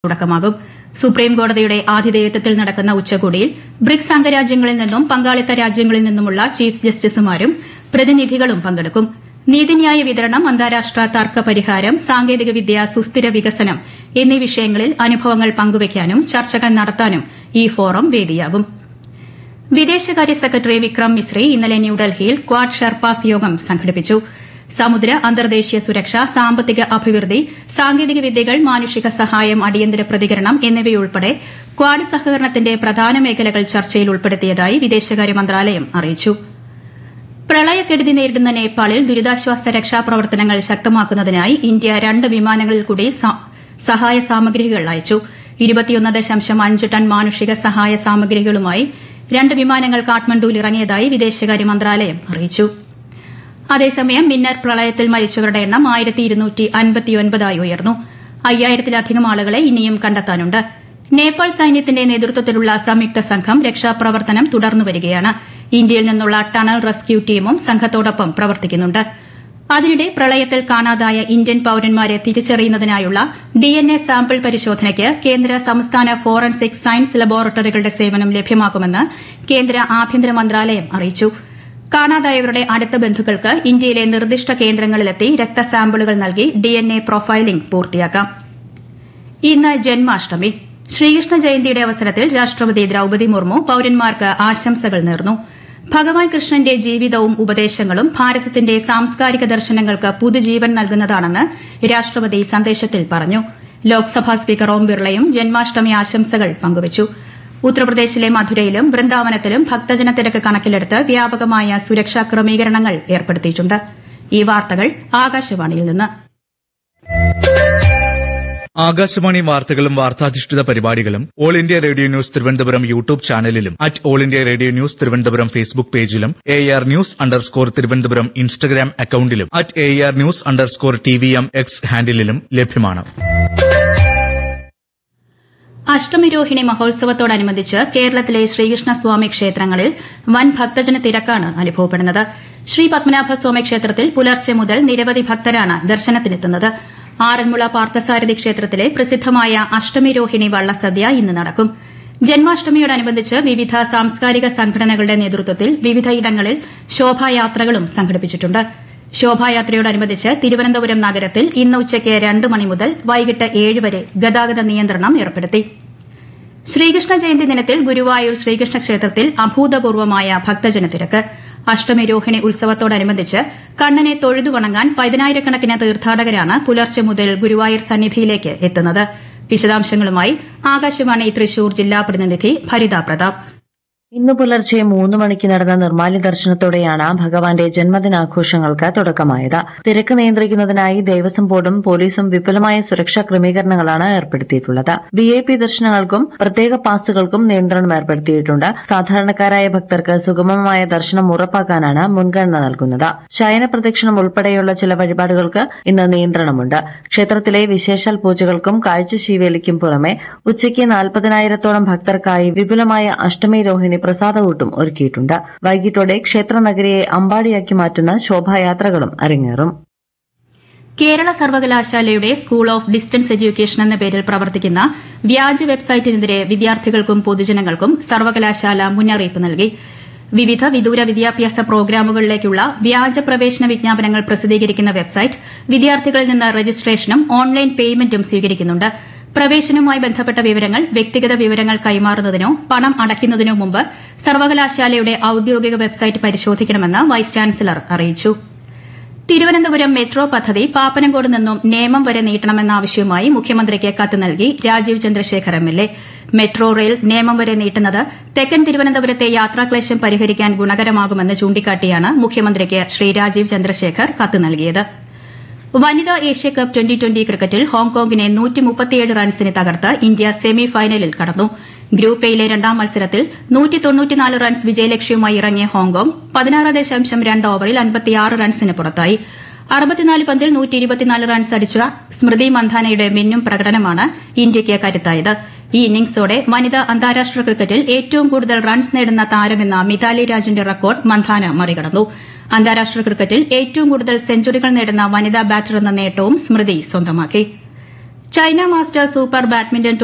തുടക്കമാകും സുപ്രീം കോടതിയുടെ ആതിഥേയത്വത്തിൽ നടക്കുന്ന ഉച്ചകോടിയിൽ ബ്രിക്സ് അംഗരാജ്യങ്ങളിൽ നിന്നും പങ്കാളിത്ത രാജ്യങ്ങളിൽ നിന്നുമുള്ള ചീഫ് ജസ്റ്റിസുമാരും പ്രതിനിധികളും പങ്കെടുക്കും നീതിന്യായ വിതരണം അന്താരാഷ്ട്ര തർക്ക പരിഹാരം സാങ്കേതികവിദ്യ സുസ്ഥിര വികസനം എന്നീ വിഷയങ്ങളിൽ അനുഭവങ്ങൾ പങ്കുവയ്ക്കാനും ചർച്ചകൾ നടത്താനും ഈ ഫോറം വേദിയാകും വിദേശകാര്യ സെക്രട്ടറി വിക്രം മിശ്രി ഇന്നലെ ന്യൂഡൽഹിയിൽ ക്വാഡ് ഷെർപ്പാസ് യോഗം സംഘടിപ്പിച്ചു സമുദ്ര അന്തർദേശീയ സുരക്ഷ സാമ്പത്തിക അഭിവൃദ്ധി സാങ്കേതിക വിദ്യകൾ മാനുഷിക സഹായം അടിയന്തര പ്രതികരണം എന്നിവയുൾപ്പെടെ ക്വാഡ് സഹകരണത്തിന്റെ പ്രധാന മേഖലകൾ ചർച്ചയിൽ ഉൾപ്പെടുത്തിയതായി വിദേശകാര്യ മന്ത്രാലയം അറിയിച്ചു പ്രളയക്കെടുതി നേരിടുന്ന നേപ്പാളിൽ ദുരിതാശ്വാസ രക്ഷാപ്രവർത്തനങ്ങൾ ശക്തമാക്കുന്നതിനായി ഇന്ത്യ രണ്ട് വിമാനങ്ങളിൽ കൂടി സ- സഹായ സാമഗ്രികൾ അയച്ചു ഇരുപത്തിയൊന്ന് ദശാംശം അഞ്ച് ടൺ മാനുഷിക സഹായ സാമഗ്രികളുമായി രണ്ട് വിമാനങ്ങൾ കാഠ്മണ്ഡുവിൽ ഇറങ്ങിയതായി വിദേശകാര്യ മന്ത്രാലയം അറിയിച്ചു അതേസമയം മിന്നർ പ്രളയത്തിൽ മരിച്ചവരുടെ എണ്ണം ആയിരത്തി ഇരുന്നൂറ്റി അൻപത്തിയൊൻപതായി ഉയർന്നു അയ്യായിരത്തിലധികം ആളുകളെ ഇനിയും കണ്ടെത്താനുണ്ട് നേപ്പാൾ സൈന്യത്തിന്റെ നേതൃത്വത്തിലുള്ള സംയുക്ത സംഘം രക്ഷാപ്രവർത്തനം തുടർന്നുവരികയാണ് ഇന്ത്യയിൽ നിന്നുള്ള ടണൽ റെസ്ക്യൂ ടീമും സംഘത്തോടൊപ്പം പ്രവർത്തിക്കുന്നുണ്ട് അതിനിടെ പ്രളയത്തിൽ കാണാതായ ഇന്ത്യൻ പൌരന്മാരെ തിരിച്ചറിയുന്നതിനായുള്ള ഡിഎൻഎ സാമ്പിൾ പരിശോധനയ്ക്ക് കേന്ദ്ര സംസ്ഥാന ഫോറൻസിക് സയൻസ് ലബോറട്ടറികളുടെ സേവനം ലഭ്യമാക്കുമെന്ന് കേന്ദ്ര ആഭ്യന്തര മന്ത്രാലയം അറിയിച്ചു കാണാതായവരുടെ അടുത്ത ബന്ധുക്കൾക്ക് ഇന്ത്യയിലെ നിർദ്ദിഷ്ട കേന്ദ്രങ്ങളിലെത്തി രക്തസാമ്പിളുകൾ നൽകി ഡിഎൻഎ പ്രൊഫൈലിംഗ് പൂർത്തിയാക്കാം ഇന്ന് ജന്മാഷ്ടമി ശ്രീകൃഷ്ണ ജയന്തിയുടെ അവസരത്തിൽ രാഷ്ട്രപതി ദ്രൌപതി മുർമു പൌരന്മാർക്ക് ആശംസകൾ നേർന്നു ഭഗവാൻ കൃഷ്ണന്റെ ജീവിതവും ഉപദേശങ്ങളും ഭാരതത്തിന്റെ സാംസ്കാരിക ദർശനങ്ങൾക്ക് പുതുജീവൻ നൽകുന്നതാണെന്ന് രാഷ്ട്രപതി സന്ദേശത്തിൽ പറഞ്ഞു ലോക്സഭാ സ്പീക്കർ ഓം ബിർളയും ജന്മാഷ്ടമി ആശംസകൾ പങ്കുവച്ചു ഉത്തർപ്രദേശിലെ മധുരയിലും വൃന്ദാവനത്തിലും ഭക്തജന തിരക്ക് കണക്കിലെടുത്ത് വ്യാപകമായ സുരക്ഷാ ക്രമീകരണങ്ങൾ ഏർപ്പെടുത്തിയിട്ടുണ്ട് ഈ വാർത്തകൾ ആകാശവാണിയിൽ നിന്ന് ആകാശവാണി വാർത്തകളും വാർത്താധിഷ്ഠിത പരിപാടികളും All India Radio News Thiruvananthapuram YouTube ചാനലിലും at All India Radio News Thiruvananthapuram Facebook പേജിലും A R news underscore Thiruvananthapuram Instagram അക്കൌണ്ടിലും at A R news underscore T V M X ഹാൻഡിലും ലഭ്യമാണ് അഷ്ടമിരോഹിണി മഹോത്സവത്തോടനുബന്ധിച്ച് കേരളത്തിലെ ശ്രീകൃഷ്ണസ്വാമി ക്ഷേത്രങ്ങളിൽ വൻ ഭക്തജന തിരക്കാണ് അനുഭവപ്പെടുന്നത് ശ്രീ പത്മനാഭസ്വാമി ക്ഷേത്രത്തിൽ പുലർച്ചെ മുതൽ നിരവധി ഭക്തരാണ് ദർശനത്തിനെത്തുന്നത് ആറന്മുള പാർത്ഥസാരഥി ക്ഷേത്രത്തിലെ പ്രസിദ്ധമായ അഷ്ടമിരോഹിണി വള്ളസദ്യ ഇന്ന് നടക്കും ജന്മാഷ്ടമിയോടനുബന്ധിച്ച് വിവിധ സാംസ്കാരിക സംഘടനകളുടെ നേതൃത്വത്തിൽ വിവിധയിടങ്ങളിൽ ശോഭായാത്രകളും സംഘടിപ്പിച്ചിട്ടുണ്ട് ശോഭായാത്രയോടനുബന്ധിച്ച് തിരുവനന്തപുരം നഗരത്തിൽ ഇന്ന് ഉച്ചയ്ക്ക് രണ്ട് മണി മുതൽ വൈകിട്ട് ഏഴ് വരെ ഗതാഗത നിയന്ത്രണം ഏർപ്പെടുത്തി ശ്രീകൃഷ്ണ ജയന്തി ദിനത്തിൽ ഗുരുവായൂർ ശ്രീകൃഷ്ണ ക്ഷേത്രത്തിൽ അഭൂതപൂർവമായ ഭക്തജന തിരക്ക് അഷ്ടമി രോഹിണി ഉത്സവത്തോടനുബന്ധിച്ച് കണ്ണനെ തൊഴുതു വണങ്ങാൻ പതിനായിരക്കണക്കിന് തീർത്ഥാടകരാണ് പുലർച്ചെ മുതൽ ഗുരുവായൂർ സന്നിധിയിലേക്ക് എത്തുന്നത് വിശദാംശങ്ങളുമായി ആകാശവാണി തൃശൂർ ജില്ലാ പ്രതിനിധി ഭരിത പ്രതാപ് ഇന്ന് പുലർച്ചെ മൂന്ന് മണിക്ക് നടന്ന നിർമ്മാല്യ ദർശനത്തോടെയാണ് ഭഗവാന്റെ ജന്മദിനാഘോഷങ്ങൾക്ക് തുടക്കമായത് തിരക്ക് നിയന്ത്രിക്കുന്നതിനായി ദേവസ്വം ബോർഡും പോലീസും വിപുലമായ സുരക്ഷാ ക്രമീകരണങ്ങളാണ് ഏർപ്പെടുത്തിയിട്ടുള്ളത് വി ഐ പി ദർശനങ്ങൾക്കും പ്രത്യേക പാസുകൾക്കും നിയന്ത്രണം ഏർപ്പെടുത്തിയിട്ടുണ്ട് സാധാരണക്കാരായ ഭക്തർക്ക് സുഗമമായ ദർശനം ഉറപ്പാക്കാനാണ് മുൻഗണന നൽകുന്നത് ശയന പ്രദക്ഷിണം ഉൾപ്പെടെയുള്ള ചില വഴിപാടുകൾക്ക് ഇന്ന് നിയന്ത്രണമുണ്ട് ക്ഷേത്രത്തിലെ വിശേഷാൽ പൂജകൾക്കും കാഴ്ചശീവേലിക്കും പുറമെ ഉച്ചയ്ക്ക് നാൽപ്പതിനായിരത്തോളം ഭക്തർക്കായി വിപുലമായ അഷ്ടമി രോഹിണി പ്രസാദകൂട്ടും ഒരുക്കിയിട്ടുണ്ട് വൈകിട്ടോടെ ക്ഷേത്രനഗരിയെ അമ്പാടിയാക്കി മാറ്റുന്ന ശോഭായാത്രകളും അരങ്ങേറും കേരള സർവകലാശാലയുടെ സ്കൂൾ ഓഫ് ഡിസ്റ്റൻസ് എഡ്യൂക്കേഷൻ എന്ന പേരിൽ പ്രവർത്തിക്കുന്ന വ്യാജ വെബ്സൈറ്റിനെതിരെ വിദ്യാർത്ഥികൾക്കും പൊതുജനങ്ങൾക്കും സർവകലാശാല മുന്നറിയിപ്പ് നൽകി വിവിധ വിദൂര വിദ്യാഭ്യാസ പ്രോഗ്രാമുകളിലേക്കുള്ള വ്യാജ പ്രവേശന വിജ്ഞാപനങ്ങൾ പ്രസിദ്ധീകരിക്കുന്ന വെബ്സൈറ്റ് വിദ്യാർത്ഥികളിൽ നിന്ന് രജിസ്ട്രേഷനും ഓൺലൈൻ പേയ്മെന്റും സ്വീകരിക്കുന്നുണ്ട് പ്രവേശനവുമായി ബന്ധപ്പെട്ട വിവരങ്ങൾ വ്യക്തിഗത വിവരങ്ങൾ കൈമാറുന്നതിനോ പണം അടയ്ക്കുന്നതിനോ മുമ്പ് സർവകലാശാലയുടെ ഔദ്യോഗിക വെബ്സൈറ്റ് പരിശോധിക്കണമെന്ന് വൈസ് ചാൻസലർ അറിയിച്ചു തിരുവനന്തപുരം മെട്രോ പദ്ധതി പാപ്പനംകോട് നിന്നും നേമം വരെ നീട്ടണമെന്ന ആവശ്യവുമായി മുഖ്യമന്ത്രിക്ക് കത്ത് നൽകി Rajeev Chandrasekhar M L A metro rail Nemom വരെ നീട്ടുന്നത് തെക്കൻ തിരുവനന്തപുരത്തെ യാത്രാക്ലേശം പരിഹരിക്കാൻ ഗുണകരമാകുമെന്ന് ചൂണ്ടിക്കാട്ടിയാണ് മുഖ്യമന്ത്രിക്ക് ശ്രീ രാജീവ് ചന്ദ്രശേഖർ കത്ത് നൽകിയത് വനിതാ ഏഷ്യാകപ്പ് ട്വന്റി ട്വന്റി ക്രിക്കറ്റിൽ ഹോങ്കോങ്ങിനെ റൺസിന് തകർത്ത് ഇന്ത്യ സെമി ഫൈനലിൽ കടന്നു ഗ്രൂപ്പ് എയിലെ രണ്ടാം മത്സരത്തിൽ റൺസ് വിജയലക്ഷ്യവുമായി ഇറങ്ങിയ ഹോങ്കോങ് പതിനാറ് ദശാംശം രണ്ട് ഓവറിൽ അൻപത്തിയാറ് റൺസിന് പുറത്തായി അറുപത്തിനാല് പന്തിൽ നൂറ്റി ഇരുപത്തിനാല് റൺസ് അടിച്ച സ്മൃതി മന്ധാനയുടെ മിന്നും പ്രകടനമാണ് ഇന്ത്യയ്ക്ക് കരുത്തായത് ഈ ഇന്നിംഗ്സോടെ വനിതാ അന്താരാഷ്ട്ര ക്രിക്കറ്റിൽ ഏറ്റവും കൂടുതൽ റൺസ് നേടുന്ന താരമെന്ന മിതാലി രാജിന്റെ റെക്കോർഡ് മന്ധാന മറികടന്നു അന്താരാഷ്ട്ര ക്രിക്കറ്റിൽ ഏറ്റവും കൂടുതൽ സെഞ്ചുറികൾ നേടുന്ന വനിതാ ബാറ്റർ എന്ന നേട്ടവും സ്മൃതി സ്വന്തമാക്കി ചൈന മാസ്റ്റർ സൂപ്പർ ബാഡ്മിന്റൺ